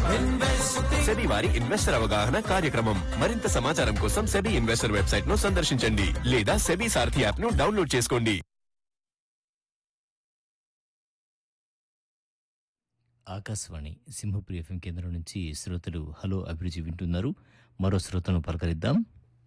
SEBI వారి investor అవగాహన కార్యక్రమం మరింత సమాచారం కోసం సెబీ ఇన్వెస్టర్ వెబ్సైట్ ను సందర్శించండి లేదా సెబీ సారథి యాప్ ను డౌన్లోడ్ చేసుకోండి ఆకాశవాణి సింహపురి ఎఫ్ఎం కేంద్రం నుంచి శ్రోతలు హలో అభిరుచి వింటున్నారు మరో శ్రోతను పలకరిద్దాం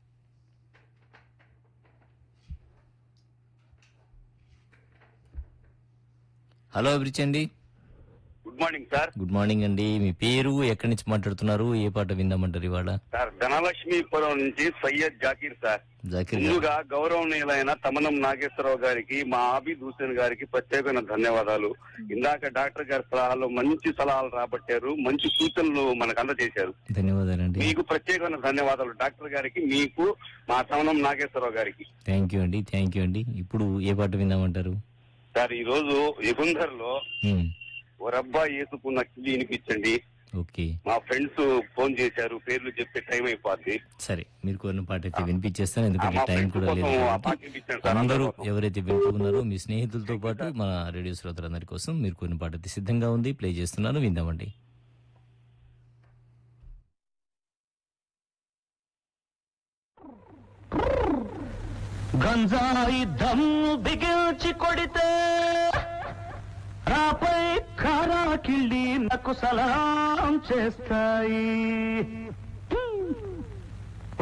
హలో అభిరుచి అండి good morning sir good morning అండి మీ పేరు ఎక్కడి నుంచి మాట్లాడుతున్నారు ఏ పాట విందామంటారు ఇవాళ సార్ ధనలక్ష్మీపురం నుంచి సయ్యద్ జాకీర్ సార్ జాకిర్ గారు ముందుగా గౌరవనీయులైన తమనం నాగేశ్వరరావు గారికి మా ఆబిద్ హుసేన్ గారికి ప్రత్యేకమైన ధన్యవాదాలు ఇందాక డాక్టర్ గారి సలహాలు మంచి సలహాలు రాబట్టారు మంచి సూచనలు మనకు అందజేశారు ధన్యవాదాలండి మీకు ప్రత్యేకమైన ధన్యవాదాలు డాక్టర్ గారికి మీకు మా తమనం నాగేశ్వరరావు గారికి థ్యాంక్ యూ అండి థ్యాంక్ యూ అండి ఇప్పుడు ఏ పాట విందామంటారు సార్ ఈ రోజు ఎగుందర్లో హ్మ్, ఓ రబ్బా వేసుకున్న కిలి వినిపించండి ఓకే మా ఫ్రెండ్స్ ఫోన్ చేశారు పేర్లు చెప్పే టైం అయిపోద్ది సరే మీరు కోరిన పాట అయితే వినిపించేస్తాను ఎందుకంటే మా టైం ఫ్రెండ్స్ కూడా లేదు కోసం ఆ కాబట్టి. పాట వినిపించండి సార్ అందరూ అందరి కోసం. ఎవరైతే వింటున్నారో మీ స్నేహితులతో పాటు మన రేడియో శ్రోతలందరి కోసం మీరు కొన్ని పాట అయితే సిద్ధంగా ఉంది ప్లే చేస్తున్నాను విందామండి గంజాయి దమ్ము బిగించి కొడితే రాపై కారా కిళ్ళి నాకు సలాం చేస్తాయి